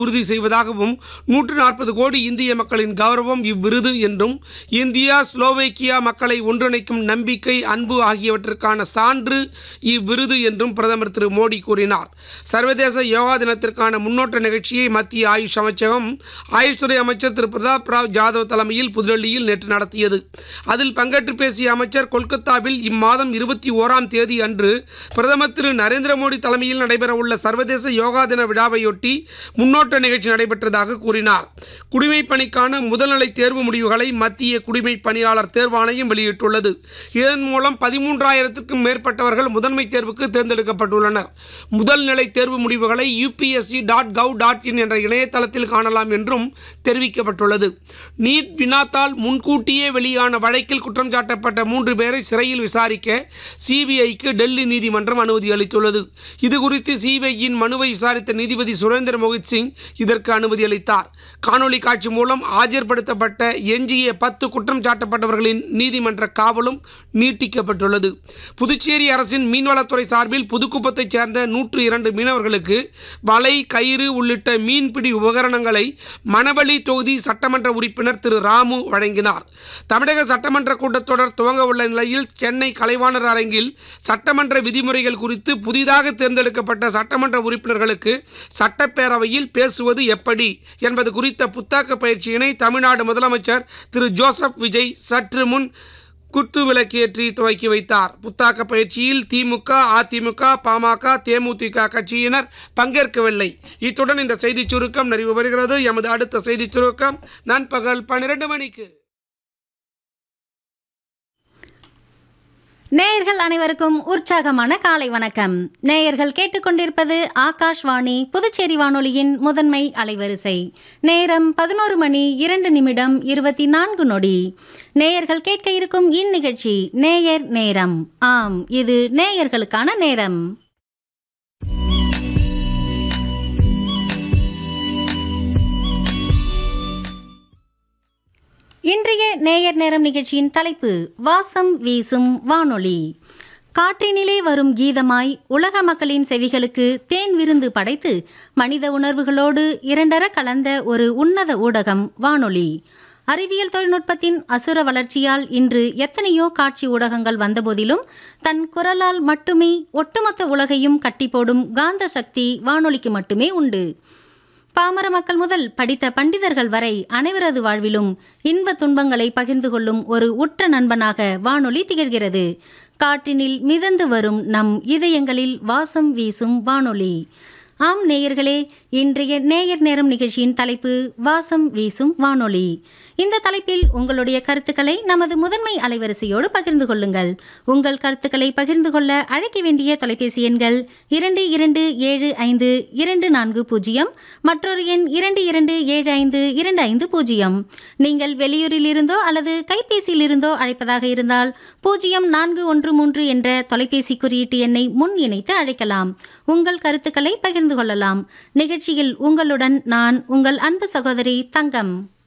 உறுதி செய்வதாகவும் நூற்று நாற்பது கோடி இந்திய மக்களின் கௌரவம் இவ்விருது என்றும் இந்தியா ஸ்லோவேக்கியா மக்களை ஒன்றிணைக்கும் நம்பிக்கை அன்பு ஆகியவற்றிற்கான சான்று இவ்விருது என்றும் பிரதமர் திரு மோடி கூறினார் சர்வதேச யோகா தினத்திற்கான முன்னோட்ட நிகழ்ச்சியை மத்திய ஆயுஷ் அமைச்சகம் ஆயுஷ் துறை அமைச்சர் திரு பிரதாப் ராவ் ஜாதவ் தலைமையில் புதுடெல்லியில் நேற்று நடத்தியது அதில் பங்கேற்று பேசிய அமைச்சர் கொல்கத்தாவில் இம்மாதம் இருபத்தி ஓராம் தேதி அன்று பிரதமர் திரு நரேந்திர மோடி தலைமையில் நடைபெறவுள்ள சர்வதேச யோகா தின விழாவையொட்டி முன்னோட்ட நிகழ்ச்சி நடைபெற்றதாக கூறினார் குடிமைப் பணிக்கான முதல்நிலை தேர்வு முடிவுகளை மத்திய குடிமைப் பணியாளர் தேர்வாணையம் வெளியிட்டுள்ளது இதன் மூலம் பதிமூன்றாயிரத்திற்கும் மேற்பட்டவர்கள் முதன்மை தேர்வுக்கு தேர்ந்தெடுக்கப்பட்டுள்ளனர் முதல் நிலை தேர்வு முடிவுகளை UPSC dot gov dot in என்ற இணையதளத்தில் காணலாம் என்றும் தெரிவிக்கப்பட்டுள்ளது நீட் வினாத்தால் முன்கூட்டியே வெளியான வழக்கில் குற்றம் சாட்டப்பட்ட மூன்று பேரை சிறையில் விசாரிக்க சிபிஐக்கு டெல்லி நீதிமன்றம் அனுமதி அளித்துள்ளது இதுகுறித்து சிபிஐயின் மனுவை விசாரித்த நீதிபதி சுரேந்திர மோகித் சிங் இதற்கு அனுமதி அளித்தார் காணொலி காட்சி மூலம் ஆஜர்படுத்தப்பட்ட எஞ்சிய பத்து குற்றம் சாட்டப்பட்டவர்களின் நீதிமன்ற காவலும் நீட்டிக்கப்பட்டுள்ளது புதுச்சேரி அரசின் மீன்வளத்துறை சார்பில் புதுக்குப்பத்தைச் சேர்ந்த நூற்று இரண்டு மீனவர்களுக்கு வலை கயிறு உள்ளிட்ட மீன்பிடி உபகரணங்களை மணவழி தொகுதி சட்டமன்ற உறுப்பினர் திரு ராமு வழங்கினார் தமிழக சட்டமன்ற கூட்டத்தொடர் துவங்க உள்ள நிலையில் சென்னை கலைவாணர் அரங்கில் சட்டமன்ற விதிமுறைகள் குறித்து புதிதாக தேர்ந்தெடுக்கப்பட்ட சட்டமன்ற உறுப்பினர்களுக்கு சட்டப்பேரவையில் பேசுவது எப்படி என்பது குறித்த புத்தாக்க பயிற்சியினை தமிழ்நாடு முதலமைச்சர் திரு ஜோசப் விஜய் சற்று முன் குத்து விளக்கேற்றி துவக்கி வைத்தார் புத்தாக்க பயிற்சியில் திமுக அதிமுக பாமக தேமுதிக கட்சியினர் பங்கேற்கவில்லை இத்துடன் இந்த செய்திச் சுருக்கம் நிறைவு பெறுகிறது எமது அடுத்த செய்திச் சுருக்கம் நண்பகல் பன்னிரண்டு மணிக்கு நேயர்கள் அனைவருக்கும் உற்சாகமான காலை வணக்கம் நேயர்கள் கேட்டுக்கொண்டிருப்பது ஆகாஷ்வாணி புதுச்சேரி வானொலியின் முதன்மை அலைவரிசை நேரம் பதினோரு மணி இரண்டு நிமிடம் இருபத்தி நான்கு நொடி நேயர்கள் கேட்க இருக்கும் இந்நிகழ்ச்சி நேயர் நேரம் ஆம் இது நேயர்களுக்கான நேரம் இன்றைய நேயர் நேரம் நிகழ்ச்சியின் தலைப்பு வாசம் வீசும் வானொலி காற்றினிலே வரும் கீதமாய் உலக மக்களின் செவிகளுக்கு தேன் விருந்து படைத்து மனித உணர்வுகளோடு இரண்டர கலந்த ஒரு உன்னத ஊடகம் வானொலி அறிவியல் தொழில்நுட்பத்தின் அசுர வளர்ச்சியால் இன்று எத்தனையோ காட்சி ஊடகங்கள் வந்தபோதிலும் தன் குரலால் மட்டுமே ஒட்டுமொத்த உலகையும் கட்டி போடும் காந்த சக்தி வானொலிக்கு மட்டுமே உண்டு பாமர மக்கள் முதல் படித்த பண்டிதர்கள் வரை அனைவரது வாழ்விலும் இன்ப துன்பங்களை பகிர்ந்து கொள்ளும் ஒரு உற்ற நண்பனாக வானொலி திகழ்கிறது காற்றினில் மிதந்து வரும் நம் இதயங்களில் வாசம் வீசும் வானொலி ஆம் நேயர்களே இன்றைய நேயர் நேரம் நிகழ்ச்சியின் தலைப்பு வாசம் வீசும் வானொலி இந்த தலைப்பில் உங்களுடைய கருத்துக்களை நமது முதன்மை அலைவரிசையோடு பகிர்ந்து கொள்ளுங்கள் உங்கள் கருத்துக்களை பகிர்ந்து கொள்ள அழைக்க வேண்டிய தொலைபேசி எண்கள் இரண்டு இரண்டு ஏழு ஐந்து இரண்டு நான்கு பூஜ்ஜியம் மற்றொரு எண் இரண்டு இரண்டு ஏழு ஐந்து இரண்டு ஐந்து பூஜ்ஜியம் நீங்கள் வெளியூரில் இருந்தோ அல்லது கைபேசியில் இருந்தோ அழைப்பதாக இருந்தால் பூஜ்ஜியம் நான்கு ஒன்று மூன்று என்ற தொலைபேசி குறியீட்டு எண்ணை முன் இணைத்து அழைக்கலாம் உங்கள் கருத்துக்களை பகிர்ந்து கொள்ளலாம் நிகழ்ச்சியில் உங்களுடன் நான் உங்கள் அன்பு சகோதரி தங்கம்